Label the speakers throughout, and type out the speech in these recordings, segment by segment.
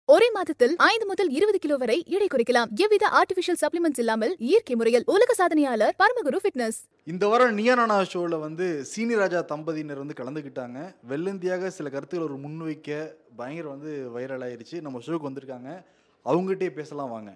Speaker 1: ஒரே மாதத்தில் ஐந்து முதல் இருபது கிலோ வரை எடை குறைக்கலாம் எவ்வித ஆர்டிபிஷியல் சப்ளிமெண்ட்ஸ் இல்லாமல் இயற்கை முறையில் உலக சாதனையாளர் பரமகுரு ஃபிட்னஸ்
Speaker 2: இந்த வாரம் நியானானா ஷோவில் வந்து சீனிராஜா தம்பதியினர் வந்து கலந்துக்கிட்டாங்க வெள்ளந்தியாக சில கருத்துக்கள் ஒரு முன்வைக்க பயங்கர வந்து வைரல் ஆயிருச்சு நம்ம ஷோக்கு வந்திருக்காங்க அவங்ககிட்டயே பேசலாம் வாங்க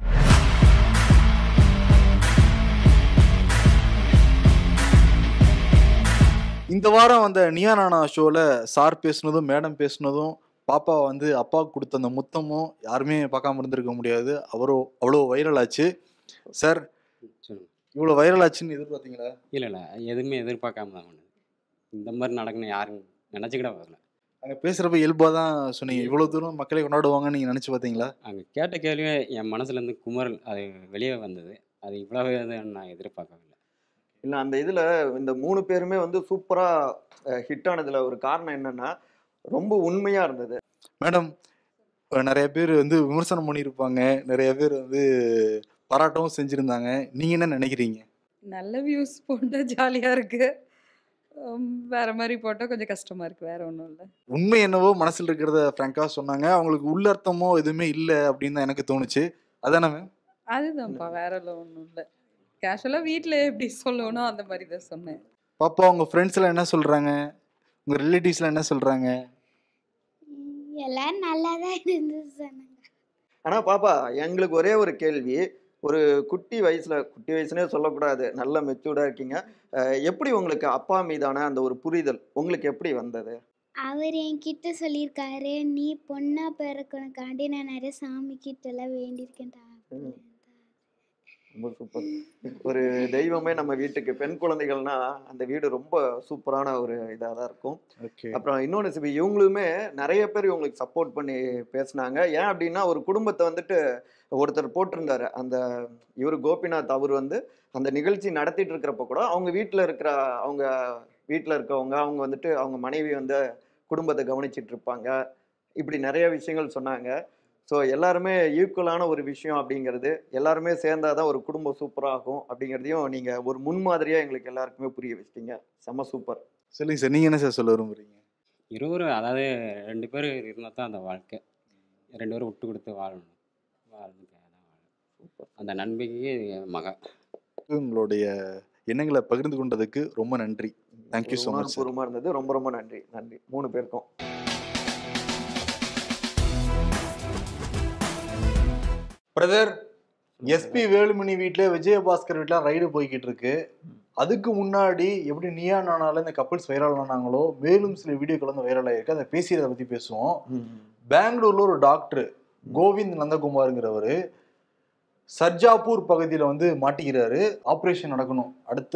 Speaker 2: இந்த வாரம் வந்த நியானானா ஷோவில் சார் பேசுனதும் மேடம் பேசுனதும் பாப்பா வந்து அப்பாவுக்கு கொடுத்த அந்த முத்தமும் யாருமே பார்க்காம இருந்திருக்க முடியாது அவரோ அவ்வளோ வைரல் ஆச்சு சார்
Speaker 3: சொல்லுங்க
Speaker 2: இவ்வளோ வைரல் ஆச்சுன்னு எதிர்பார்த்தீங்களா
Speaker 3: இல்லை இல்லை எதுவுமே எதிர்பார்க்காம தான் பண்ணது இந்த மாதிரி நடக்கணும் யாரும் நினச்சிக்கிட வரல
Speaker 2: அங்கே பேசுகிறப்ப இயல்பாக தான் சொன்னீங்க இவ்வளோ தூரம் மக்களை கொண்டாடுவாங்கன்னு நீங்கள் நினச்சி பார்த்தீங்களா
Speaker 3: அங்கே கேட்ட கேள்வியே என் மனசுலேருந்து குமரல் அது வெளியே வந்தது அது இவ்வளவு இது நான் எதிர்பார்க்கவில்லை
Speaker 4: இல்லை அந்த இதில் இந்த மூணு பேருமே வந்து சூப்பராக ஹிட் ஆனதில் ஒரு காரணம் என்னன்னா ரொம்ப உண்மையாக இருந்தது
Speaker 2: மேடம் அஹ் நிறைய பேர் வந்து விமர்சனம் பண்ணியிருப்பாங்க நிறைய பேர் வந்து பாராட்டவும் செஞ்சுருந்தாங்க நீங்கள் என்ன நினைக்கிறீங்க
Speaker 5: நல்ல வியூஸ் போட்டால் ஜாலியாக இருக்கு உம், வேற மாதிரி போட்டால் கொஞ்சம் கஷ்டமா இருக்கு வேற ஒன்றும் இல்லை
Speaker 2: உண்மை என்னவோ மனசில் இருக்கிறத ஃப்ராங்காக சொன்னாங்க அவங்களுக்கு உள்ளர்த்தமோ எதுவுமே இல்லை அப்படின்னு தான் எனக்கு தோணுச்சு அதானே மேம்
Speaker 5: அதுதான்ப்பா வேற ஒன்றும் இல்லை கேஷுவலாக வீட்டில் எப்படி சொல்லணும் அந்த மாதிரி தான் சொன்னேன்
Speaker 2: பாப்பா உங்கள் ஃப்ரெண்ட்ஸ்லாம் என்ன சொல்கிறாங்க உங்கள் ரிலேட்டிவ்ஸ்லாம் என்ன சொல்கிறாங்க
Speaker 6: ம், எல்லாரும் நல்லா தான் இருந்து சொன்னாங்க
Speaker 4: ஆனால் பாப்பா எங்களுக்கு ஒரே ஒரு கேள்வி ஒரு குட்டி வயசில் குட்டி வயசுனே சொல்லக்கூடாது நல்ல மெச்சூர்டாக இருக்கீங்க அஹ் எப்படி உங்களுக்கு அப்பா மீதான அந்த ஒரு புரிதல் உங்களுக்கு எப்படி வந்தது
Speaker 6: அவர் என்கிட்ட சொல்லியிருக்காரு நீ பொண்ணா பிறக்கணுக்காண்டி நான் நிறைய சாமி கிட்ட எல்லாம் வேண்டியிருக்கேன்டா
Speaker 4: ம். ரொம்ப சூப்பர் ஒரு தெய்வமே நம்ம வீட்டுக்கு பெண் குழந்தைகள்னா அந்த வீடு ரொம்ப சூப்பரான ஒரு இதாக தான் இருக்கும்
Speaker 2: ஓகே
Speaker 4: அப்புறம் இன்னொன்று சிபி இவங்களுமே நிறைய பேர் இவங்களுக்கு சப்போர்ட் பண்ணி பேசுனாங்க ஏன் அப்படின்னா ஒரு குடும்பத்தை வந்துட்டு ஒருத்தர் போட்டிருந்தாரு அந்த இவர் கோபிநாத் அவர் வந்து அந்த நிகழ்ச்சி நடத்திட்டு இருக்கிறப்ப கூட அவங்க வீட்டில் இருக்கிற அவங்க வீட்டில் இருக்கவங்க அவங்க வந்துட்டு அவங்க மனைவி வந்து குடும்பத்தை கவனிச்சிட்டு இருப்பாங்க இப்படி நிறைய விஷயங்கள் சொன்னாங்க ஸோ எல்லாருமே ஈக்குவலான ஒரு விஷயம் அப்படிங்கிறது எல்லாருமே சேர்ந்தாதான் ஒரு குடும்பம் சூப்பராகும் அப்படிங்கிறதையும் நீங்கள் ஒரு முன்மாதிரியாக எங்களுக்கு எல்லாருக்குமே புரிய வச்சிட்டீங்க செம்ம சூப்பர்
Speaker 2: சொல்லுங்க சார் நீங்கள் என்ன சார் சொல்ல விரும்புறீங்க
Speaker 3: இருவரும் அதாவது ரெண்டு பேர் இருந்தால் தான் அந்த வாழ்க்கை ரெண்டு பேரும் விட்டு கொடுத்து வாழணும் வாழ்றதுக்காக தான் வாழணும் அந்த நம்பிக்கைக்கு என் மகன்
Speaker 2: உங்களுடைய எண்ணங்களை பகிர்ந்து கொண்டதுக்கு ரொம்ப நன்றி Thank you so much, sir.
Speaker 4: பூர்வமாக இருந்தது ரொம்ப ரொம்ப நன்றி நன்றி மூணு பேருக்கும்
Speaker 2: பிரதர் எஸ்பி வேலுமணி வீட்டில் விஜயபாஸ்கர் வீட்டில் ரைடு போய்கிட்டு இருக்கு அதுக்கு முன்னாடி எப்படி நீயா நானால இந்த கப்பல்ஸ் வைரல் ஆனாங்களோ மேலும் சில வீடியோக்கள் வந்து வைரல் ஆயிருக்கு அதை பேசியதை பத்தி பேசுவோம் பெங்களூர்ல ஒரு டாக்டர் கோவிந்த் நந்தகுமாருங்கிறவர் சர்ஜாப்பூர் பகுதியில் வந்து மாட்டிக்கிறாரு ஆப்ரேஷன் நடக்கணும் அடுத்த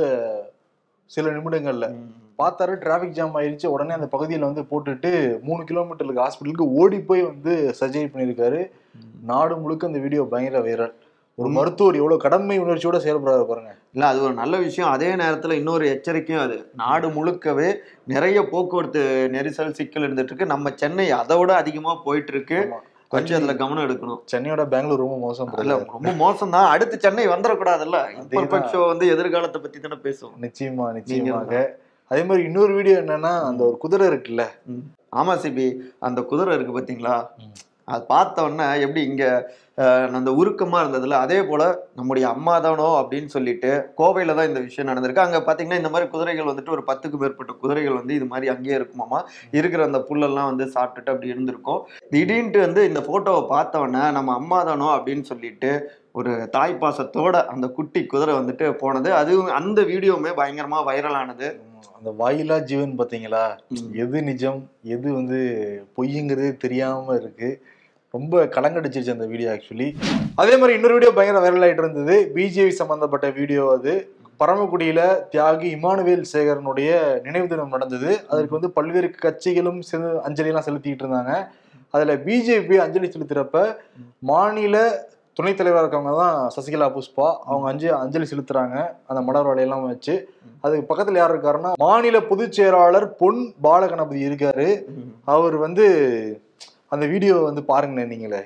Speaker 2: சில நிமிடங்கள்ல பார்த்தாரு டிராஃபிக் ஜாம் ஆயிருச்சு உடனே அந்த பகுதியில் வந்து போட்டுட்டு மூணு கிலோமீட்டருக்கு ஹாஸ்பிட்டலுக்கு ஓடி போய் வந்து சர்ஜரி பண்ணியிருக்காரு நாடு முழுக்க அந்த வீடியோ பயங்கர வைரல் ஒரு மருத்துவர் எவ்வளவு கடமை உணர்ச்சியோட செயல்படுறாரு பாருங்க
Speaker 4: இல்லை அது ஒரு நல்ல விஷயம் அதே நேரத்தில் இன்னொரு எச்சரிக்கையும் அது நாடு முழுக்கவே நிறைய போக்குவரத்து நெரிசல் சிக்கல் இருந்துட்டு இருக்கு நம்ம சென்னை அதை விட அதிகமாக போயிட்டு இருக்கு
Speaker 2: ஆமா.
Speaker 4: கொஞ்சம் அதில் கவனம் எடுக்கணும்
Speaker 2: சென்னையோட பெங்களூர் ரொம்ப மோசம்
Speaker 4: இல்ல
Speaker 2: brother.
Speaker 4: ரொம்ப மோசம் தான் அடுத்து சென்னை வந்துடக்கூடாதுல்ல
Speaker 2: அதேதான்.
Speaker 4: இம்பர்ஃபெக்ட் ஷோ வந்து எதிர்காலத்தை பத்தி தானே பேசுவோம்
Speaker 2: நிச்சயமா நிச்சயமாக அதே மாதிரி இன்னொரு வீடியோ என்னன்னா அந்த ஒரு குதிரை இருக்குல்ல
Speaker 4: ம். ஆமா சிபி அந்த குதிரை இருக்கு பாத்தீங்களா
Speaker 2: ம்.
Speaker 4: அது பார்த்த உடனே எப்படி இங்க அஹ், அந்த உருக்கமா இருந்ததுல அதே போல நம்முடைய அம்மா தானோ அப்படின்னு சொல்லிட்டு கோவையில தான் இந்த விஷயம் நடந்திருக்கு அங்க பாத்தீங்கன்னா இந்த மாதிரி குதிரைகள் வந்துட்டு ஒரு பத்துக்கு மேற்பட்ட குதிரைகள் வந்து இது மாதிரி அங்கேயே இருக்குமாமா இருக்கிற அந்த புல்லெல்லாம் வந்து சாப்பிட்டுட்டு அப்படி இருந்திருக்கும் திடீர்னு வந்து இந்த போட்டோவை பார்த்த உடனே நம்ம அம்மா தானோ அப்படின்னு சொல்லிட்டு ஒரு தாய் பாசத்தோட அந்த குட்டி குதிரை வந்துட்டு போனது அதுவும் அந்த வீடியோவுமே பயங்கரமா வைரல் ஆனது
Speaker 2: அந்த வாயிலா ஜீவன் பாத்தீங்களா
Speaker 4: ம்.
Speaker 2: எது நிஜம் எது வந்து பொய்யுங்கிறதே தெரியாம இருக்கு ரொம்ப கலங்கடிச்சிருச்சு அந்த வீடியோ ஆக்சுவலி அதே மாதிரி இன்னொரு வீடியோ பயங்கர வைரல் ஆயிட்டு இருந்தது பிஜேபி சம்பந்தப்பட்ட வீடியோ அது பரமக்குடியில தியாகி இமானுவேல் சேகரனுடைய நினைவு தினம் நடந்தது அதற்கு வந்து பல்வேறு கட்சிகளும் சேர்ந்து அஞ்சலி எல்லாம் செலுத்திட்டு இருந்தாங்க அதுல பிஜேபி அஞ்சலி செலுத்துறப்ப மாநில துணைத் தலைவராக இருக்கவங்க தான் சசிகலா புஷ்பா அவங்க அஞ்சு அஞ்சலி செலுத்துறாங்க அந்த மலர் வலையெல்லாம் வச்சு அதுக்கு பக்கத்துல யார் இருக்காருன்னா மாநில பொதுச் செயலாளர் பொன் பாலகணபதி இருக்காரு அவர் வந்து அந்த வீடியோ வந்து பாருங்கண்ணே நீங்களே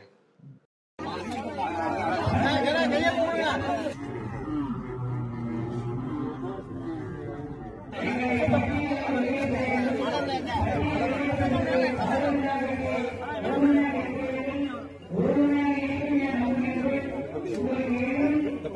Speaker 7: Thank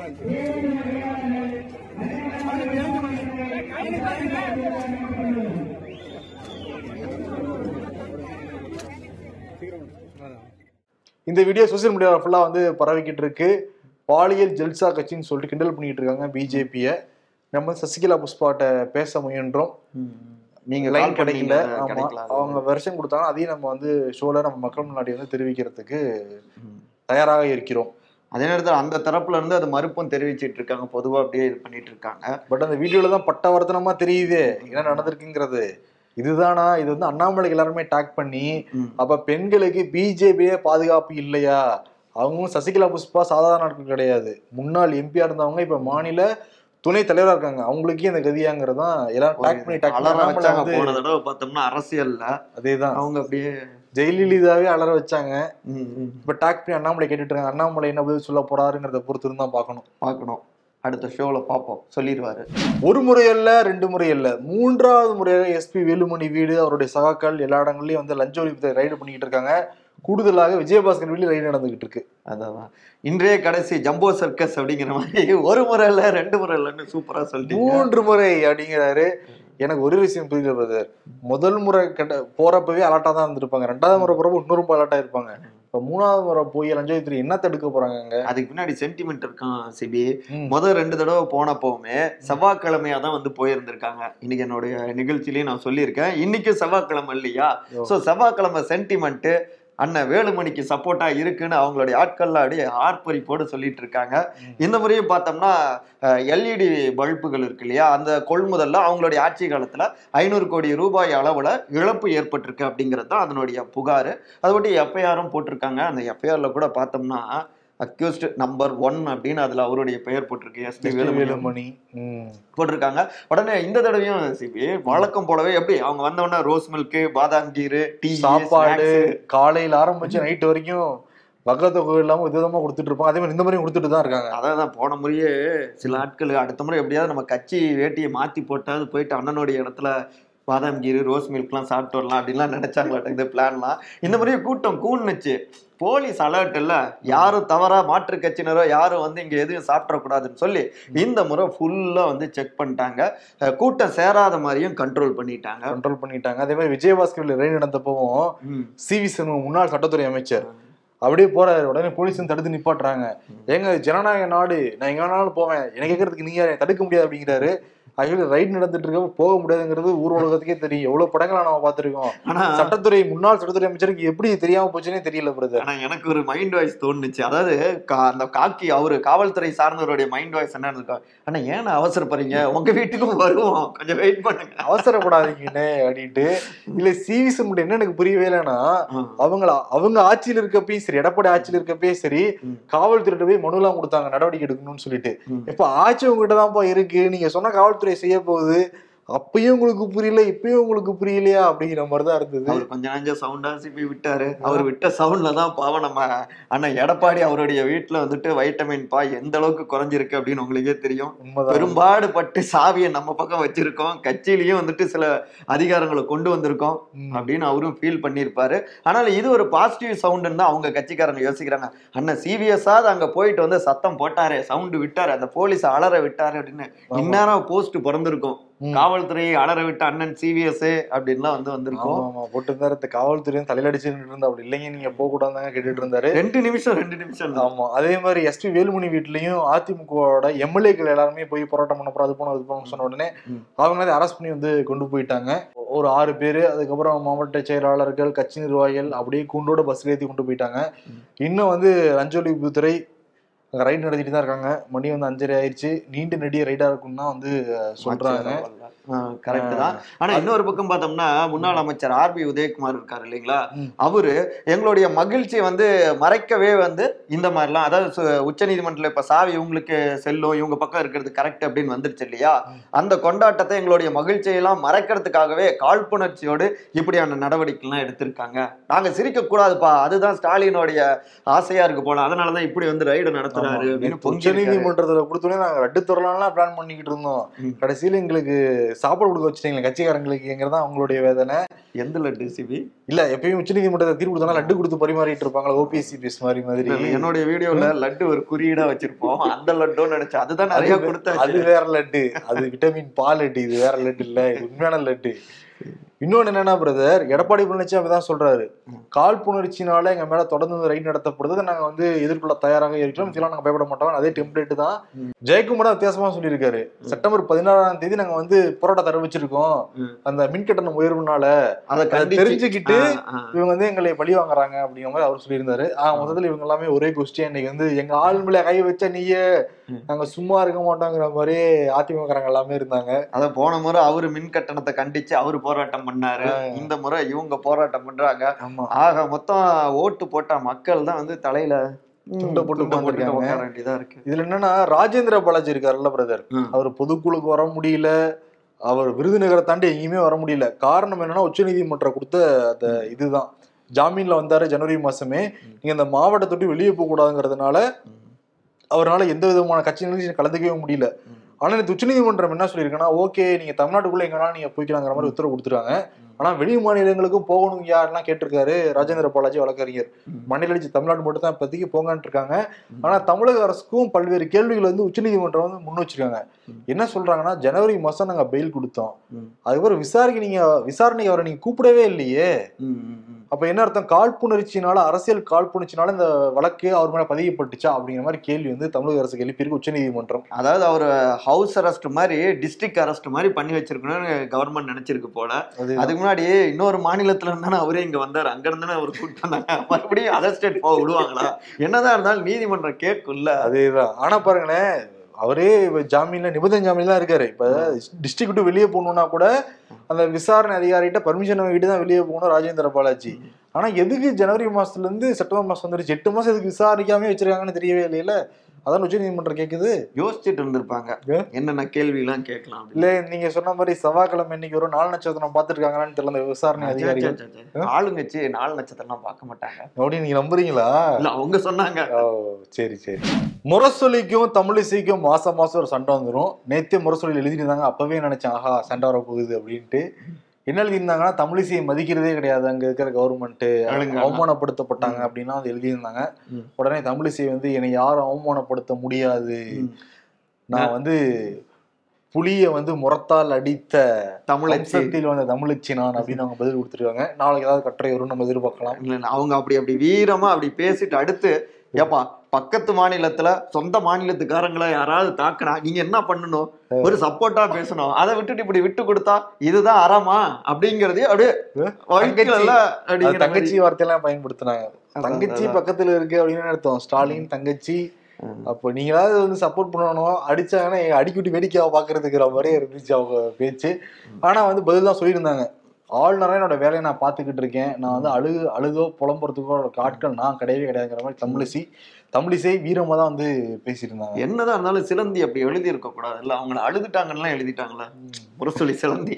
Speaker 2: இந்த வீடியோ சோசியல் மீடியாவில் ஃபுல்லாக வந்து பரவிக்கிட்டு இருக்கு பாலியல் ஜல்சா கட்சின்னு சொல்லிட்டு கிண்டல் பண்ணிட்டு இருக்காங்க பிஜேபியை நம்ம சசிகலா புஷ்பாட்ட பேச முயன்றோம்
Speaker 4: நீங்க
Speaker 2: லைன்
Speaker 4: call
Speaker 2: கிடைக்கல
Speaker 4: பண்ணீங்க,
Speaker 2: ஆமா
Speaker 4: கிடைக்கல அது.
Speaker 2: அவங்க வெர்ஷன் கொடுத்தாங்க அதையும் நம்ம வந்து ஷோல நம்ம மக்கள் முன்னாடி வந்து தெரிவிக்கிறதுக்கு
Speaker 4: ம்.
Speaker 2: தயாராக இருக்கிறோம்
Speaker 4: அதே நேரத்தில் அந்த தரப்புல இருந்து அது மறுப்பும் தெரிவிச்சிட்டு இருக்காங்க பொதுவா அப்படியே இது பண்ணிட்டு இருக்காங்க
Speaker 2: பட் அந்த வீடியோல தான் பட்டவர்த்தனமா தெரியுது என்ன நடந்திருக்குங்கிறது இதுதானா இது வந்து அண்ணாமலைக்கு எல்லாருமே டேக் பண்ணி
Speaker 4: ம்.
Speaker 2: அப்ப பெண்களுக்கு பிஜேபியே பாதுகாப்பு இல்லையா அவங்களும் சசிகலா புஷ்பா சாதாரண ஆட்கள் கிடையாது முன்னாள் எம்பியா இருந்தவங்க இப்ப மாநில துணை தலைவரா இருக்காங்க அவங்களுக்கே இந்த கதியாங்கிறது தான் எல்லாரும் டேக் பண்ணி டேக் பண்ணி
Speaker 4: அலற
Speaker 2: அண்ணாமலை
Speaker 4: வச்சாங்க
Speaker 2: வந்து
Speaker 4: போன தடவை பார்த்தோம்னா அரசியல்ல
Speaker 2: அதேதான்
Speaker 4: அவங்க அப்படியே
Speaker 2: ஜெயலலிதாவே அலற வச்சாங்க
Speaker 4: ம், ம்,
Speaker 2: இப்ப டேக் பண்ணி அண்ணாமலை கேட்டுட்டு இருக்காங்க அண்ணாமலை என்ன பதில் சொல்ல போறாருங்கிறத பொறுத்து இருந்தா பார்க்கணும்
Speaker 4: பார்க்கணும் அடுத்த ஷோல பார்ப்போம் சொல்லிடுவாரு
Speaker 2: ஒரு முறை அல்ல ரெண்டு முறை அல்ல மூன்றாவது முறையாக எஸ்பி வேலுமணி வீடு அவருடைய சகாக்கள் எல்லா இடங்கள்லயும் வந்து லஞ்ச ஒழிப்பு ரைடு பண்ணிக்கிட்டு இருக்காங்க கூடுதலாக விஜயபாஸ்கர் வீட்டில் ரைடு நடந்துகிட்டு இருக்கு
Speaker 4: அதான் இன்றைய கடைசி ஜம்போ சர்க்கஸ் அப்படிங்கிற மாதிரி ஒரு முறை இல்ல ரெண்டு முறை இல்லைன்னு சூப்பரா சொல்லிட்டீங்க
Speaker 2: மூன்று முறை அப்படிங்கிறாரு எனக்கு ஒரு விஷயம் புரியல பிரதர் முதல் முறை கட்ட போறப்பவே அலர்ட்டா தான் இருந்திருப்பாங்க ரெண்டாவது முறை போறப்ப இன்னொரு ரொம்ப அலர்ட்டா இருப்பாங்க இப்ப மூணாவது முறை போய் லஞ்ச ஒழிப்பு என்ன தடுக்க போறாங்க அங்க
Speaker 4: அதுக்கு பின்னாடி சென்டிமெண்ட் இருக்கான் சிபி
Speaker 2: ம்.
Speaker 4: முதல் ரெண்டு தடவை போனப்பவுமே செவ்வாய்க்கிழமையா தான் வந்து போயிருந்திருக்காங்க இன்னைக்கு என்னுடைய நிகழ்ச்சியிலேயே நான் சொல்லியிருக்கேன் இன்னைக்கு செவ்வாய்க்கிழமை இல்லையா
Speaker 2: ஓ.
Speaker 4: ஸோ செவ்வாய்க்கிழமை சென்டிமெண்ட் அண்ணன் வேலுமணிக்கு சப்போர்ட்டா இருக்குன்னு அவங்களுடைய ஆட்கள்லாம் அப்படியே ஆர்ப்பரிப்போடு சொல்லிட்டு இருக்காங்க
Speaker 2: ம்.
Speaker 4: இந்த முறையும் பார்த்தோம்னா எல்இடி பல்புகள் இருக்கு இல்லையா அந்த கொள்முதல்ல அவங்களுடைய ஆட்சி காலத்துல ஐநூறு கோடி ரூபாய் அளவுல இழப்பு ஏற்பட்டிருக்கு அப்படிங்கிறது தான் அதனுடைய புகார் அதை பற்றி எஃப்ஐஆரும் போட்டிருக்காங்க அந்த எஃப்ஐஆர்ல கூட பார்த்தோம்னா அக்யூஸ்ட் நம்பர் ஒன் அப்படின்னு அதுல அவருடைய பெயர் போட்டிருக்கு எஸ்டி
Speaker 2: எஸ்பி
Speaker 4: வேலுமணி
Speaker 2: வேலுமணி ம்.
Speaker 4: போட்டிருக்காங்க உடனே இந்த தடவையும் சிபி வழக்கம் போலவே எப்படி அவங்க வந்தவொடனே ரோஸ் மில்க் பாதாம் கீரு டீ
Speaker 2: சாப்பாடு காலையில ஆரம்பிச்சு நைட் வரைக்கும் வகத்தொகை இல்லாம விதவிதமா கொடுத்துட்டு இருப்பாங்க அதே மாதிரி இந்த மாதிரியும் கொடுத்துட்டு தான் இருக்காங்க
Speaker 4: அதான் போன முறையே சில ஆட்கள் அடுத்த முறை எப்படியாவது நம்ம கட்சி வேட்டியை மாத்தி போட்டாவது போயிட்டு அண்ணனுடைய இடத்துல பாதாம் கீரு ரோஸ் மில்க்லாம் சாப்பிட்டு வரலாம் அப்படின்லாம் நினைச்சாங்களாட்ட இந்த பிளான்லாம் இந்த முறையே கூட்டம் கூணுச்சு போலீஸ் அலர்ட் இல்ல யாரும் தவறா மாற்று கட்சியினரோ யாரும் வந்து இங்க எதுவும் சாப்பிடக்கூடாதுன்னு சொல்லி இந்த முறை ஃபுல்லா வந்து செக் பண்ணிட்டாங்க அஹ் கூட்டம் சேராத மாதிரியும் கண்ட்ரோல் பண்ணிட்டாங்க
Speaker 2: கண்ட்ரோல் பண்ணிட்டாங்க அதே மாதிரி விஜயபாஸ்கர் ரைடு நடந்தப்பவும்
Speaker 4: ம்.
Speaker 2: சி வி சண்முகம் முன்னாள் சட்டத்துறை அமைச்சர் அப்படியே போறாரு உடனே போலீஸ் வந்து தடுத்து நிப்பாட்டுறாங்க ஏங்க இது ஜனநாயக நாடு நான் எங்க வேணாலும் போவேன் எனக்கு கேட்கறதுக்கு நீங்க யாரு? தடுக்க முடியாது அப்படிங்கிறாரு ஆக்சுவலி ரைட் நடந்துட்டு இருக்கப்ப போக முடியாதுங்கிறது ஊர் உலகத்துக்கே தெரியும் எவ்வளவு படங்களை நம்ம பார்த்திருக்கோம்
Speaker 4: ஆனா
Speaker 2: சட்டத்துறை முன்னாள் சட்டத்துறை அமைச்சருக்கு எப்படி தெரியாம போச்சுன்னே தெரியல பிரதர்
Speaker 4: ஆனா எனக்கு ஒரு மைண்ட் வாய்ஸ் தோணுச்சு அதாவது கா- அந்த காக்கி அவரு காவல்துறை சார்ந்தவருடைய மைண்ட் வாய்ஸ் என்ன இருக்கா ஆனா ஏன் அவசரப்படுறீங்க உங்க வீட்டுக்கும் வருவோம் கொஞ்சம் வெயிட் பண்ணுங்க
Speaker 2: அவசரப்படாதீங்கன்னு அப்படின்ட்டு இல்ல சி வி சண்முகம் என்ன எனக்கு புரியவே இல்லைன்னா அவங்கள அவங்க ஆட்சியில் இருக்கப்பயும் சரி எடப்பாடி ஆட்சியில் இருக்கப்பயே சரி
Speaker 4: ம்.
Speaker 2: காவல்துறையிட்ட போய் மனுலாம் கொடுத்தாங்க நடவடிக்கை எடுக்கணும்னு சொல்லிட்டு
Speaker 4: ம்.
Speaker 2: இப்ப ஆட்சி உங்ககிட்ட தான்ப்பா இருக்கு நீங்க சொன்ன காவல்துறை செய்ய போகுது அப்பயும் உங்களுக்கு புரியல இப்பயும் உங்களுக்கு புரியலையா அப்படிங்கிற மாதிரிதான் இருந்தது
Speaker 4: அவர் கொஞ்ச நஞ்ச சவுண்டா சிப்பி விட்டாரு அவர் விட்ட சவுண்ட்ல தான் பாவம் நம்ம அண்ணன் எடப்பாடி அவருடைய வீட்டுல வந்துட்டு வைட்டமின் பா எந்த அளவுக்கு குறைஞ்சிருக்கு அப்படின்னு உங்களுக்கே தெரியும்
Speaker 2: உண்மைதான்
Speaker 4: பெரும்பாடு பட்டு சாவியை நம்ம பக்கம் வச்சிருக்கோம் கட்சியிலயும் வந்துட்டு சில அதிகாரங்களை கொண்டு வந்திருக்கோம்
Speaker 2: ம்.
Speaker 4: அப்படின்னு அவரும் ஃபீல் பண்ணியிருப்பாரு ஆனால் இது ஒரு பாசிட்டிவ் சவுண்டுன்னு தான் அவங்க கட்சிக்காரங்க யோசிக்கிறாங்க அண்ணன் சிவிஎஸ்ஸாவது அங்க போயிட்டு வந்து சத்தம் போட்டாரு சவுண்டு விட்டாரு அந்த போலீஸ் அலற விட்டாரு அப்படின்னு
Speaker 2: ஆமா.
Speaker 4: இந்நேரம் போஸ்ட் பிறந்திருக்கும்
Speaker 2: ம்.
Speaker 4: காவல்துறையை அலற விட்ட அண்ணன் சிவிஎஸ் அப்படின்லாம் வந்து வந்திருக்கும்
Speaker 2: ஆமா ஆமா போட்டு இருந்தாரு இந்த காவல்துறையும் தலையில அடிச்சுட்டு இருந்தா அப்படி இல்லைங்க நீங்க போக கூடாதாங்க கேட்டுட்டு இருந்தாரு
Speaker 4: ரெண்டு நிமிஷம் ரெண்டு நிமிஷம் தான்.
Speaker 2: ஆமா அதே மாதிரி எஸ்பி வேலுமணி வீட்லயும் அதிமுகவோட எம்எல்ஏக்கள் எல்லாருமே போய் போராட்டம் பண்ண போறோம் அது போனோம் அது போனோம் சொன்ன உடனே
Speaker 4: ம்.
Speaker 2: அவங்க அதை அரெஸ்ட் பண்ணி வந்து கொண்டு போயிட்டாங்க ஒரு ஆறு பேர் அதுக்கப்புறம் மாவட்ட செயலாளர்கள் கட்சி நிர்வாகிகள் அப்படியே கூண்டோட பஸ்ல ஏற்றி கொண்டு போயிட்டாங்க
Speaker 4: ம்.
Speaker 2: இன்னும் வந்து ரஞ்சொலிபுத்துறை ரைட் நடத்திட்டு தான் இருக்காங்க மணி வந்து அஞ்சரை ஆயிடுச்சு நீண்ட நெடிய ரைடா இருக்கும்னு தான் வந்து அஹ், சொல்றாங்க
Speaker 4: கரெக்ட் தான் ஆனா இன்னொரு பக்கம் பார்த்தோம்னா முன்னாள் அமைச்சர் ஆர்பி உதயகுமார் இருக்காரு இல்லைங்களா
Speaker 2: ம்.
Speaker 4: அவரு எங்களுடைய மகிழ்ச்சியை வந்து மறைக்கவே வந்து இந்த மாதிரிலாம் அதாவது உச்ச நீதிமன்றத்துல இப்ப சாவி இவங்களுக்கு செல்லும் இவங்க பக்கம் இருக்கிறது கரெக்ட் அப்படின்னு வந்துருச்சு இல்லையா அந்த கொண்டாட்டத்தை எங்களுடைய மகிழ்ச்சியெல்லாம் மறைக்கிறதுக்காகவே காழ்ப்புணர்ச்சியோடு இப்படியான நடவடிக்கைலாம் எடுத்திருக்காங்க நாங்க சிரிக்க கூடாதுப்பா அதுதான் ஸ்டாலினுடைய ஆசையா இருக்கு போல அதனாலதான் இப்படி வந்து ரைடு நடத்துறாரு அப்படின்னு
Speaker 2: உச்ச
Speaker 4: பொங்கி இருக்காரு.
Speaker 2: நீதிமன்றத்துல கொடுத்தோடனே நாங்க ரெட்டு தொடரலாம் பிளான் பண்ணிக்கிட்டு இருந்தோம்
Speaker 4: ம்.
Speaker 2: கடைசியில எங்களுக்கு சாப்பாடு கொடுக்க வச்சுட்டீங்களே கட்சிக்காரங்களுக்குங்கிறது தான் அவங்களுடைய வேதனை
Speaker 4: எந்த லட்டு சிபி
Speaker 2: இல்ல எப்பயும் உச்சநீதிமன்றத்தை தீர்ப்பு கொடுத்தா லட்டு கொடுத்து பரிமாறிட்டு இருப்பாங்களா ஓபிஎஸ்சி பேஸ் மாதிரி மாதிரி
Speaker 4: என்னுடைய வீடியோல லட்டு ஒரு குறியீடா வச்சிருப்போம் அந்த லட்டுன்னு நினைச்சேன் அதுதான் நிறைய
Speaker 2: அது
Speaker 4: கொடுத்தாச்சு
Speaker 2: வேற லட்டு அது விட்டமின் பால் லட்டு இது வேற லட்டு இல்ல இது உண்மையான லட்டு இன்னொன்னு என்னன்னா பிரதர் எடப்பாடி பழனிசாமி தான் சொல்றாரு காழ்ப்புணர்ச்சினால எங்க மேல தொடர்ந்து ரைட் நடத்தப்படுது அதை நாங்க வந்து எதிர்கொள்ள தயாராக இருக்கிறோம் இதெல்லாம் நாங்க பயப்பட மாட்டோம் அதே டெம்ப்ளேட் தான் ஜெயக்குமார் வித்தியாசமா சொல்லியிருக்காரு செப்டம்பர் பதினாறாம் தேதி நாங்க வந்து போராட்டம் அறிவிச்சிருக்கோம்
Speaker 4: ம்.
Speaker 2: அந்த மின் கட்டணம் உயர்வுனால
Speaker 4: அதை
Speaker 2: அதை
Speaker 4: கண்டிச்சு-
Speaker 2: தெரிஞ்சுக்கிட்டு
Speaker 4: ஆ, ஆ.
Speaker 2: இவங்க வந்து எங்களை பழி வாங்குறாங்க அப்படிங்கிற மாதிரி அவர் சொல்லியிருந்தாரு ஆஹ் மொத்தத்துல இவங்க எல்லாமே ஒரே கொஸ்டின் இன்னைக்கு வந்து எங்க ஆள் மேல கை வச்ச நீயே நாங்க சும்மா இருக்க மாட்டோங்கிற மாதிரி அதிமுக எல்லாமே இருந்தாங்க
Speaker 4: அத போன முறை அவரு மின் கட்டணத்தை கண்டிச்சு அவரு போராட்டம் பண்ணாரு இந்த முறை இவங்க போராட்டம் பண்றாங்க
Speaker 2: ஆமா
Speaker 4: ஆக மொத்தம் ஓட்டு போட்ட மக்கள் தான் வந்து தலையில ம்,
Speaker 2: துண்டை போட்டு
Speaker 4: துண்டை போட்டுட்டு
Speaker 2: உட்கார்ந்திருக்காங்க.
Speaker 4: உட்கார வேண்டியதா இருக்கு
Speaker 2: இதுல என்னன்னா ராஜேந்திர பாலாஜி இருக்காருல்ல பிரதர்
Speaker 4: ம்.
Speaker 2: அவர் பொதுக்குழுக்கு வர முடியல அவர் விருதுநகரை தாண்டி எங்கேயுமே வர முடியல காரணம் என்னன்னா உச்சநீதிமன்றம் கொடுத்த அந்த இதுதான் ஜாமீன்ல வந்தாரு ஜனவரி மாசமே நீங்க அந்த மாவட்டத்தை விட்டு வெளியே போக கூடாதுங்கிறதுனால அவரால் எந்த விதமான கட்சி நிகழ்ச்சியும் கலந்துக்கவே முடியல ஆனா இந்த உச்சநீதிமன்றம் என்ன சொல்லியிருக்குன்னா ஓகே நீங்க தமிழ்நாட்டுக்குள்ள எங்கன்னா நீங்க போய்க்கலாங்கிற மாதிரி உத்தரவு கொடுத்துருக்காங்க ஆனா வெளி மாநிலங்களுக்கும் போகணும் யாரெல்லாம் கேட்டிருக்காரு ராஜேந்திர பாலாஜி வழக்கறிஞர் மாநில கட்சி தமிழ்நாடு மட்டும் தான் இப்போதைக்கு போங்கன்னு இருக்காங்க ஆனா தமிழக அரசுக்கும் பல்வேறு கேள்விகள் வந்து உச்சநீதிமன்றம் வந்து முன் வச்சிருக்காங்க என்ன சொல்றாங்கன்னா ஜனவரி மாசம் நாங்க பெயில் கொடுத்தோம்
Speaker 4: ம்.
Speaker 2: அதுக்கப்புறம் விசாரிக்க நீங்க விசாரணைக்கு அவரை நீங்க கூப்பிடவே இல்லையே
Speaker 4: ம், ம், ம்.
Speaker 2: அப்ப என்ன அர்த்தம் காழ்ப்புணர்ச்சினால அரசியல் காழ்ப்புணர்ச்சினால இந்த வழக்கு அவர் மேல பதியப்பட்டுச்சா அப்படிங்கிற மாதிரி கேள்வி வந்து தமிழக அரசுக்கு எழுப்பியிருக்கு உச்சநீதிமன்றம்
Speaker 4: அதாவது அவர் ஹவுஸ் அரெஸ்ட் மாதிரி டிஸ்ட்ரிக்ட் அரெஸ்ட் மாதிரி பண்ணி வச்சிருக்கணும்னு கவர்மெண்ட் நினைச்சிருக்கு போல
Speaker 2: அது
Speaker 4: அதுக்கு முன்னாடி இன்னொரு மாநிலத்துல இருந்தானே அவரே இங்க வந்தாரு அங்க இருந்தானே அவர் கூப்பிட்டு வந்தாங்க மறுபடியும் அதர் ஸ்டேட் போக விடுவாங்களா என்னதான் இருந்தாலும் நீதிமன்றம் கேட்கும்ல
Speaker 2: அதேதான் ஆனா பாருங்களேன் அவரே இப்ப ஜாமீன்ல நிபந்தனை ஜாமீன்ல இருக்காரு இப்ப டிஸ்ட்ரிக்ட் விட்டு வெளியே போகணும்னா கூட அந்த விசாரணை அதிகாரிகிட்ட பர்மிஷன் வாங்கிட்டு தான் வெளியே போகணும் ராஜேந்திர பாலாஜி ஆனா எதுக்கு ஜனவரி மாசத்துல இருந்து செப்டம்பர் மாசம் வந்துருச்சு எட்டு மாசம் எதுக்கு விசாரிக்காம வச்சிருக்காங்கன்னு தெரியவே இல்லையில அதான் உச்ச நீதிமன்றம் கேக்குது
Speaker 4: யோசிச்சுட்டு இருந்திருப்பாங்க
Speaker 2: ஏ?
Speaker 4: என்னென்ன கேள்வி எல்லாம் கேட்கலாம் அப்படின்னு.
Speaker 2: இல்ல நீங்க சொன்ன மாதிரி செவ்வாய்க்கிழமை இன்னைக்கு ஒரு நாலு நட்சத்திரம் பாத்துட்டு இருக்காங்களான்னு தெரியல அந்த விசாரணை
Speaker 4: சே, சே,
Speaker 2: அதிகாரிகள்
Speaker 4: சே, சே. ஆளுங்கட்சி நாலு நட்சத்திரம்லாம் பார்க்க மாட்டாங்க
Speaker 2: அப்படி நீங்க நம்புறீங்களா
Speaker 4: இல்ல அவங்க சொன்னாங்க
Speaker 2: ஓ சரி சரி முரசொலிக்கும் தமிழிசைக்கும் மாசம் மாசம் ஒரு சண்டை வந்துடும் நேத்தே முரசொலியில் எழுதியிருந்தாங்க அப்பவே நினைச்சேன் ஆஹா சண்டை வர போகுது அப்படின்ட்டு என்ன எழுதியிருந்தாங்கன்னா தமிழிசையை மதிக்கிறதே கிடையாது அங்க இருக்கிற கவர்மெண்ட்
Speaker 4: ஆளுங்க.
Speaker 2: அவமானப்படுத்தப்பட்டாங்க அப்படின்னா அது எழுதியிருந்தாங்க
Speaker 4: ம்.
Speaker 2: உடனே தமிழிசை வந்து என்னை யாரும் அவமானப்படுத்த முடியாது
Speaker 4: ம்.
Speaker 2: நான் வந்து புலிய வந்து முறத்தால் அடித்த
Speaker 4: தமிழச்சி
Speaker 2: வம்சத்தில் வந்த தமிழச்சி நான் அப்படின்னு அவங்க பதில் கொடுத்துருக்காங்க நாளைக்கு ஏதாவது கட்டுரை வரும் நம்ம எதிர்பார்க்கலாம்
Speaker 4: இல்ல, இல்ல, அவங்க அப்படி அப்படி வீரமா அப்படி பேசிட்டு அடுத்து ஏப்பா பக்கத்து மாநிலத்துல சொந்த மாநிலத்துக்காரங்களை யாராவது தாக்குனா நீங்க என்ன பண்ணணும் ஒரு சப்போர்ட்டா பேசணும் அதை விட்டுட்டு இப்படி விட்டு கொடுத்தா இதுதான் அறமா அப்படிங்கறதே அப்படியே வயிற்றுல
Speaker 2: அது
Speaker 4: அப்படிங்கிற
Speaker 2: தங்கச்சி
Speaker 4: மாதிரி.
Speaker 2: வார்த்தையெல்லாம் பயன்படுத்தினாங்க
Speaker 4: அதான்,
Speaker 2: தங்கச்சி
Speaker 4: அதான்.
Speaker 2: பக்கத்துல இருக்கு அப்படின்னு அர்த்தம் ஸ்டாலின் தங்கச்சி
Speaker 4: ம்.
Speaker 2: அப்போ நீங்களாவது வந்து சப்போர்ட் பண்ணணும் அடிச்சாங்கன்னா எங்க அடிக்குட்டி வேடிக்கையா பாக்குறதுக்குற மாதிரியே இருந்துச்சு அவங்க பேச்சு ஆனா வந்து பதில் தான் சொல்லியிருந்தாங்க ஆளுநரா என்னோட வேலையை நான் பார்த்துக்கிட்டு இருக்கேன் நான் வந்து அழுகு அழுதோ புலம்புறதுக்கோ ஆட்கள் நான் கிடையவே கிடையாதுங்கிற மாதிரி தமிழிசை தமிழிசை வீரமா தான் வந்து பேசியிருந்தாங்க
Speaker 4: என்னதான் இருந்தாலும் சிலந்தி அப்படி எழுதி இருக்க கூடாது இல்ல அவங்கள அழுதுட்டாங்கன்னு எழுதிட்டாங்களே முரசொலி சிலந்தி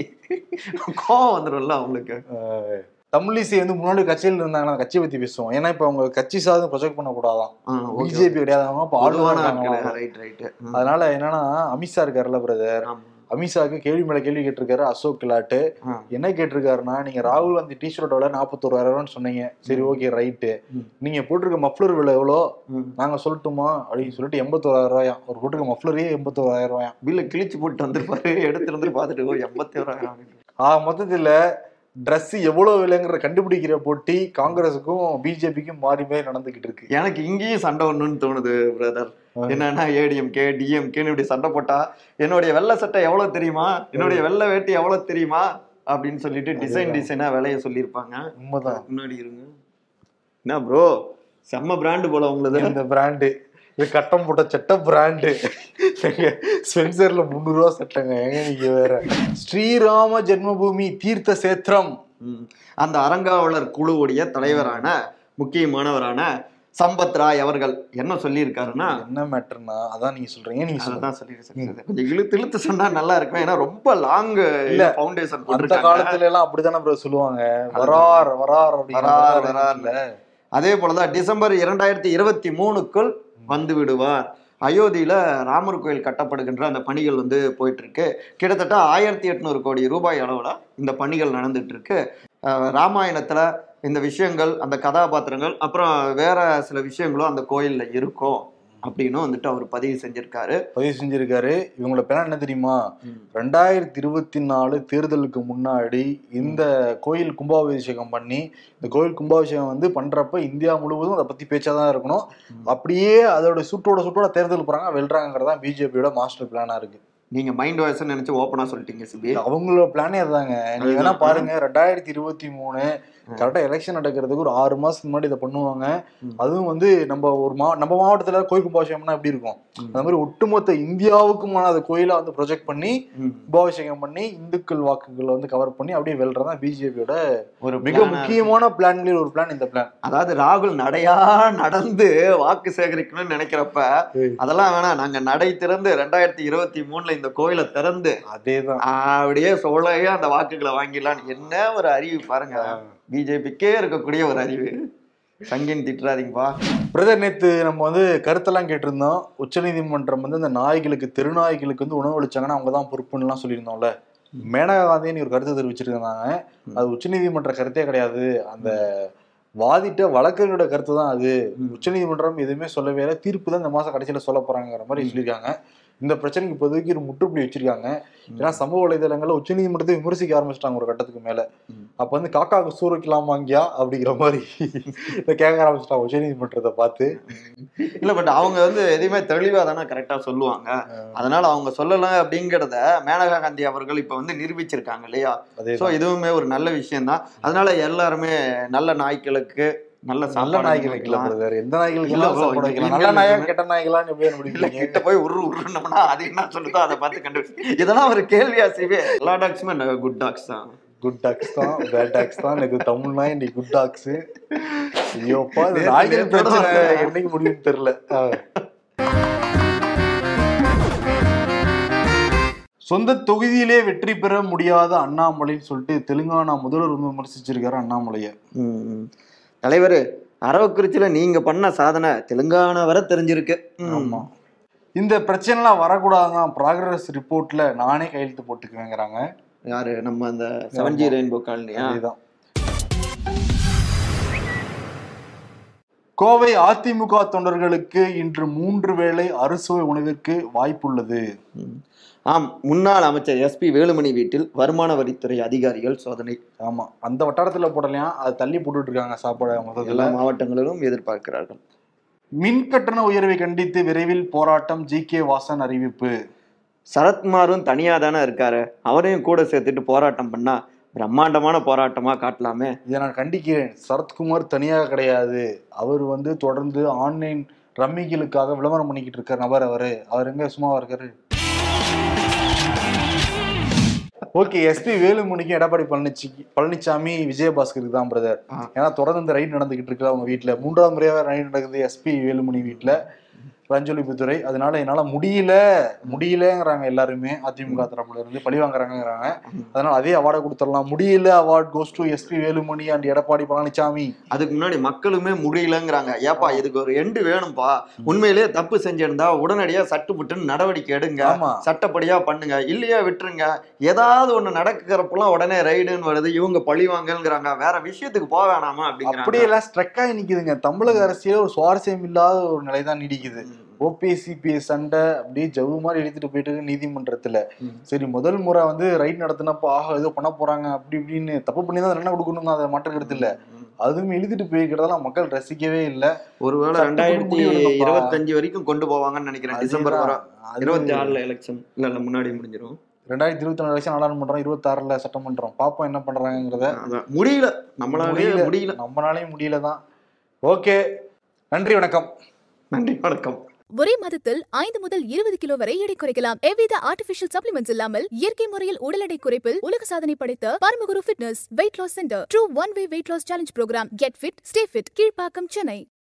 Speaker 4: கோவம் வந்துடும்ல அவங்களுக்கு
Speaker 2: அஹ் தமிழிசை வந்து முன்னாடி கட்சியில் இருந்தாங்கன்னா கட்சியை பத்தி பேசுவோம் ஏன்னா இப்ப அவங்க கட்சி சார்ந்து ப்ரொஜெக்ட் பண்ணக்கூடாதான் பிஜேபி கிடையாது அவங்க இப்ப ஆளுநரா இருக்காங்களாம்.
Speaker 4: ரைட் ரைட்
Speaker 2: அதனால என்னன்னா அமித்ஷா இருக்காருல்ல பிரதர் அமித்ஷாக்கு கேள்வி மேல கேள்வி கேட்டிருக்காரு அசோக் கிலாட்டு
Speaker 4: ஆ.
Speaker 2: என்ன கேட்டிருக்காருன்னா நீங்க ராகுல் காந்தி டிஷர்ட் விலை நாற்பத்தோராயிரம் சொன்னீங்க சரி ஓகே ரைட்டு
Speaker 4: ம்.
Speaker 2: நீங்க போட்டிருக்க மஃப்ளர் விலை எவ்வளோ நாங்க சொல்லட்டுமா அப்படின்னு சொல்லிட்டு எண்பத்தோராயிரம் ரூபாயா ஒரு போட்டிருக்க மஃப்ளரே எண்பத்தோராயிரம் ரூபாயா
Speaker 4: பில்ல கிழிச்சு போட்டு வந்திருப்பாரு எடுத்து வந்து பார்த்துட்டு ஓ எண்பத்தி ஓராயிரம்
Speaker 2: ஆ மொத்தத்துல Dress எவ்வளவு விலைங்கிற கண்டுபிடிக்கிற போட்டி காங்கிரஸுக்கும் பிஜேபிக்கும் மாறி மாறி நடந்துகிட்டு இருக்கு
Speaker 4: எனக்கு இங்கேயும் சண்டை ஒண்ணுன்னு தோணுது பிரதர் என்னன்னா ஏடிஎம்கே டிஎம்கேன்னு இப்படி சண்டை போட்டா என்னுடைய வெள்ளை சட்டை எவ்வளவு தெரியுமா என்னுடைய வெள்ளை வேட்டி எவ்வளவு தெரியுமா அப்படின்னு சொல்லிட்டு டிசைன் டிசைனா விலைய சொல்லியிருப்பாங்க
Speaker 2: உண்மைதான்
Speaker 4: முன்னாடி இருங்க என்ன ப்ரோ செம்ம பிராண்டு போல உங்களுது
Speaker 2: இந்த பிராண்டு இது கட்டம் போட்ட சட்டை பிராண்டு ஸ்பென்சர்ல முந்நூறு ரூபா சட்டைங்க எங்க நீங்க வேற ஸ்ரீராம ஜென்மபூமி தீர்த்த சேத்திரம்
Speaker 4: ம். அந்த அறங்காவலர் குழுவுடைய தலைவரான முக்கியமானவரான சம்பத் ராய் அவர்கள் என்ன சொல்லியிருக்காருன்னா
Speaker 2: என்ன மேட்டர்னா அதான் நீங்க சொல்றீங்க நீங்க சொல்லுங்க
Speaker 4: அதான் சொல்லிடுறேன் கொஞ்சம் இழுத்து இழுத்து சொன்னா நல்லா இருக்கும் ஏன்னா ரொம்ப லாங்
Speaker 2: இல்ல.
Speaker 4: ஃபவுண்டேஷன்
Speaker 2: அந்த
Speaker 4: போட்டிருக்காங்க
Speaker 2: காலத்துல எல்லாம் அப்படித்தானே ப்ரோ சொல்லுவாங்க வரார் வரார் அப்படிங்கிற
Speaker 4: வரார்,
Speaker 2: மாதிரி
Speaker 4: வரார்.
Speaker 2: இருந்துச்சுல்ல.
Speaker 4: அதே போலதான் டிசம்பர் இரண்டாயிரத்தி இருபத்தி மூணுக்குள் வந்து விடுவார் அயோத்தியில ராமர் கோயில் கட்டப்படுகின்ற அந்த பணிகள் வந்து போயிட்டு இருக்கு கிட்டத்தட்ட ஆயிரத்தி எட்நூறு கோடி ரூபாய் அளவுல இந்த பணிகள் நடந்துட்டு இருக்கு அஹ் ராமாயணத்துல இந்த விஷயங்கள் அந்த கதாபாத்திரங்கள் அப்புறம் வேற சில விஷயங்களும் அந்த கோயில்ல இருக்கும் அப்படின்னு வந்துட்டு அவர் பதிவு செஞ்சிருக்காரு
Speaker 2: பதிவு செஞ்சிருக்காரு இவங்களோட பிளான் என்ன தெரியுமா ரெண்டாயிரத்தி இருபத்தி நாலு தேர்தலுக்கு முன்னாடி இந்த கோயில் கும்பாபிஷேகம் பண்ணி இந்த கோயில் கும்பாபிஷேகம் வந்து பண்றப்ப இந்தியா முழுவதும் அதை பத்தி பேச்சா தான் இருக்கணும் அப்படியே அதோட சுட்டோட சுட்டோட தேர்தல் போறாங்க வெல்றாங்கிறதா பிஜேபியோட மாஸ்டர் பிளானா இருக்கு
Speaker 4: நீங்க மைண்ட் வாய்ஸ் நினைச்சு ஓப்பனா சொல்லிட்டீங்க சிபி
Speaker 2: அவங்களோட பிளானே அதுதாங்க நீங்க வேணா பாருங்க ரெண்டாயிரத்தி இருபத்தி மூணு கரெக்டா எலெக்ஷன் நடக்கிறதுக்கு ஒரு ஆறு மாசத்துக்கு முன்னாடி இதை பண்ணுவாங்க
Speaker 4: ம்.
Speaker 2: அதுவும் வந்து நம்ம ஒரு மா நம்ம மாவட்டத்துல கோயில் கும்பாபிஷேகம்னா எப்படி இருக்கும் அந்த மாதிரி ஒட்டுமொத்த இந்தியாவுக்குமான அந்த கோயிலை வந்து ப்ரொஜெக்ட் பண்ணி
Speaker 4: ம்.
Speaker 2: கும்பாபிஷேகம் பண்ணி இந்துக்கள் வாக்குகளை வந்து கவர் பண்ணி அப்படியே வெல்றதான் பிஜேபியோட
Speaker 4: ஒரு
Speaker 2: மிக
Speaker 4: plan-ஆ
Speaker 2: முக்கியமான பிளான்களில் ஒரு பிளான் இந்த பிளான்
Speaker 4: அதாவது ராகுல் நடையா நடந்து வாக்கு சேகரிக்கணும்னு நினைக்கிறப்ப அதெல்லாம் வேணாம் நாங்க நடை திறந்து ரெண்டாயிரத்தி இருபத்தி மூணுல இந்த கோயிலை திறந்து
Speaker 2: அதேதான்
Speaker 4: அப்படியே சோழையா அந்த வாக்குகளை வாங்கிடலாம் என்ன ஒரு அறிவு பாருங்க பிஜேபிக்கே இருக்கக்கூடிய ஒரு அறிவு சங்கின் திட்டுறாதீங்கப்பா
Speaker 2: பிரதர் நேத்து நம்ம வந்து கருத்தெல்லாம் கேட்டிருந்தோம் உச்சநீதிமன்றம் வந்து இந்த நாய்களுக்கு தெருநாய்களுக்கு வந்து உணவு அளிச்சாங்கன்னா அவங்க தான் பொறுப்புன்னுலாம் சொல்லியிருந்தோம்ல மேனகா காந்தின்னு ஒரு கருத்து தெரிவிச்சிருந்தாங்க அது உச்சநீதிமன்ற கருத்தே கிடையாது அந்த வாதிட்ட வழக்கறிஞரோட கருத்து தான் அது உச்சநீதிமன்றம் எதுவுமே சொல்லவே இல்லை தீர்ப்பு தான் இந்த மாசம் கடைசியில சொல்ல போறாங்கிற மாதிரி சொல்லியிருக்காங்க இந்த பிரச்சனைக்கு இப்போதைக்கு ஒரு முற்றுப்புள்ளி வச்சிருக்காங்க ஏன்னா சமூக வலைதளங்கள்ல உச்சநீதிமன்றத்தை விமர்சிக்க ஆரம்பிச்சிட்டாங்க ஒரு கட்டத்துக்கு மேல
Speaker 4: ம்.
Speaker 2: அப்ப வந்து காக்காவுக்கு சூறு வைக்கலாமாங்கியா அப்படிங்கிற மாதிரி இதை கேட்க ஆரம்பிச்சிட்டாங்க உச்சநீதிமன்றத்தை பார்த்து
Speaker 4: இல்ல பட் அவங்க வந்து எதையுமே தெளிவா தானே கரெக்டா சொல்லுவாங்க அதனால அவங்க சொல்லலாம் அப்படிங்கிறத மேனகா காந்தி அவர்கள் இப்ப வந்து நிரூபிச்சிருக்காங்க இல்லையா
Speaker 2: அதே
Speaker 4: சோ இதுவுமே ஒரு நல்ல விஷயம் தான் அதனால எல்லாருமே நல்ல நாய்க்களுக்கு நல்ல
Speaker 2: நல்ல
Speaker 4: சாப்பாடு
Speaker 2: நாய்கள் வைக்கல
Speaker 4: வைக்கலாம்.
Speaker 2: brother. எந்த நாய்களுக்கு
Speaker 4: இல்ல
Speaker 2: எல்லாம்
Speaker 4: bro,
Speaker 2: சாப்பாடு வைக்கலாம்
Speaker 4: இங்க
Speaker 2: நல்ல நாயா
Speaker 4: இருக்கு.
Speaker 2: கெட்ட நாய்களான்னு எப்படி
Speaker 4: இல்ல
Speaker 2: கண்டுபிடிப்பீங்க
Speaker 4: கிட்ட போய் உரு உருன்னோம்னா அது என்ன சொல்லுதோ அதை பார்த்து கண்டுபிடிச்சு இதெல்லாம் ஒரு கேள்வியா சிவே எல்லா டாக்ஸுமே குட் டாக்ஸ் தான்
Speaker 2: குட் டாக்ஸ் தான் பேட் டாக்ஸ் தான் எனக்கு தமிழ் நாய் இன்னைக்கு குட் டாக்ஸ் ஐயோப்பா இந்த
Speaker 4: நேத்து-
Speaker 2: நாய்கள்
Speaker 4: நேத்தோட
Speaker 2: பிரச்சனை
Speaker 4: வந்து-
Speaker 2: என்னைக்கு முடியும்னு தெரியல ஆ. சொந்த தொகுதியிலே வெற்றி பெற முடியாத அண்ணாமலைன்னு சொல்லிட்டு தெலுங்கானா முதல்வர் வந்து விமர்சிச்சிருக்காரு அண்ணாமலைய
Speaker 4: ம். தலைவர் அரவக்குறிச்சியில நீங்க பண்ண சாதனை தெலுங்கானா வரை தெரிஞ்சிருக்கு ம்.
Speaker 2: ஆமா இந்த பிரச்சனைலாம் வரக்கூடாதுதான் ப்ராக்ரஸ் ரிப்போர்ட்ல நானே கையெழுத்து போட்டுக்குவேங்கிறாங்க
Speaker 4: யாரு நம்ம அந்த செவன் ஜி ரெயின்போ காலனியா
Speaker 2: அதேதான் கோவை அதிமுக தொண்டர்களுக்கு இன்று மூன்று வேளை அறுசுவை உணவிற்கு வாய்ப்புள்ளது
Speaker 4: ம். ஆம் முன்னாள் அமைச்சர் எஸ்பி வேலுமணி வீட்டில் வருமான வரித்துறை அதிகாரிகள் சோதனை
Speaker 2: ஆமா அந்த வட்டாரத்துல போடலையா அது தள்ளி போட்டுட்டு இருக்காங்க சாப்பாடு மொத்தத்துல
Speaker 4: எல்லா மாவட்டங்களிலும் எதிர்பார்க்கிறார்கள்
Speaker 2: மின் கட்டண உயர்வை கண்டித்து விரைவில் போராட்டம் ஜி கே வாசன் அறிவிப்பு
Speaker 4: சரத்குமாரும் தனியா தானே இருக்காரு அவரையும் கூட சேர்த்துட்டு போராட்டம் பண்ணா பிரம்மாண்டமான போராட்டமா காட்டலாமே
Speaker 2: இதை நான் கண்டிக்கிறேன் சரத்குமார் தனியாக கிடையாது அவர் வந்து தொடர்ந்து ஆன்லைன் ரம்மிகளுக்காக விளம்பரம் பண்ணிக்கிட்டு இருக்கார் நபர் அவரு அவர் எங்க சும்மாவா இருக்காரு ஓகே எஸ்பி வேலுமணிக்கும் எடப்பாடி பழனிச்சி பழனிசாமி விஜயபாஸ்கருக்கு தான் பிரதர்
Speaker 4: ஆ.
Speaker 2: ஏன்னா தொடர்ந்து இந்த ரைட் நடந்துகிட்டு இருக்கு அவங்க வீட்டுல மூன்றாவது முறையாக ரைட் நடக்குது எஸ்பி வேலுமணி வீட்டுல ரஞ்சொலிப்புத்துறை அதனால என்னால முடியல முடியலங்கிறாங்க எல்லாருமே அதிமுக தரப்புல இருந்து பழி வாங்குறாங்கிறாங்க அதனால அதே அவார்டை கொடுத்துடலாம் முடியல award goes to SP Velumani and Edappadi Palaniswami
Speaker 4: அதுக்கு முன்னாடி மக்களுமே முடியலங்கிறாங்க ஏப்பா இதுக்கு ஒரு எண்டு வேணும்பா உண்மையிலேயே தப்பு செஞ்சிருந்தா உடனடியா சட்டுப்புட்டுன்னு நடவடிக்கை எடுங்க
Speaker 2: ஆமா
Speaker 4: சட்டப்படியா பண்ணுங்க இல்லையா விட்டுருங்க ஏதாவது ஒண்ணு நடக்கிறப்பெல்லாம் உடனே ரைடுன்னு வருது இவங்க பழி வாங்கங்கிறாங்க வேற விஷயத்துக்கு போக வேணாமா அப்படிங்கிறாங்க
Speaker 2: அப்படியெல்லாம் ஸ்ட்ரக் ஆகி நிக்குதுங்க தமிழக அரசியல் ஒரு சுவாரஸ்யம் இல்லாத ஒரு நிலை தான் நீடிக்குது ஓபிஎஸ்சிபிஎஸ் சண்டை அப்படியே ஜவு மாதிரி எடுத்துட்டு போயிட்டு இருக்கு நீதிமன்றத்துல
Speaker 4: ம்.
Speaker 2: சரி முதல் முறை வந்து ரைட் நடத்தினப்ப ஆக ஏதோ பண்ண போறாங்க அப்படி இப்படின்னு தப்பு பண்ணி தான் என்ன கொடுக்கணும் அதை மாற்ற கருத்து இல்ல அதுவும் இழுத்துட்டு போய்க்கிறதெல்லாம் மக்கள் ரசிக்கவே இல்ல
Speaker 4: ஒருவேளை
Speaker 2: சட்டப்படி
Speaker 4: ரெண்டாயிரத்தி
Speaker 2: முடிவு எடுங்கப்பா.
Speaker 4: இருபத்தஞ்சு வரைக்கும் கொண்டு போவாங்கன்னு நினைக்கிறேன் டிசம்பர் வர
Speaker 2: அது
Speaker 4: இருபத்தி ஆறுல எலெக்ஷன் இல்ல இல்ல முன்னாடி முடிஞ்சிரும்
Speaker 2: ரெண்டாயிரத்தி இருபத்தி நாலு லட்சம் நாடாளுமன்றம் இருபத்தாறுல சட்டமன்றம் பாப்போம் என்ன பண்றாங்கிறத
Speaker 4: அதான். முடியல நம்மளாலே
Speaker 2: முடியல.
Speaker 4: முடியல
Speaker 2: நம்மளாலையும் முடியல தான் ஓகே நன்றி வணக்கம்
Speaker 4: நன்றி வணக்கம்
Speaker 1: ஒரே மாதத்தில் ஐந்து முதல் இருபது கிலோ வரை எடை குறைக்கலாம் எவ்வித ஆர்டிபிஷியல் சப்ளிமெண்ட்ஸ் இல்லாமல் இயற்கை முறையில் உடல் எடை குறைப்பில் உலக சாதனை படைத்த Paramaguru fitness weight loss centre true one way weight loss challenge program get fit stay fit Kilpauk Chennai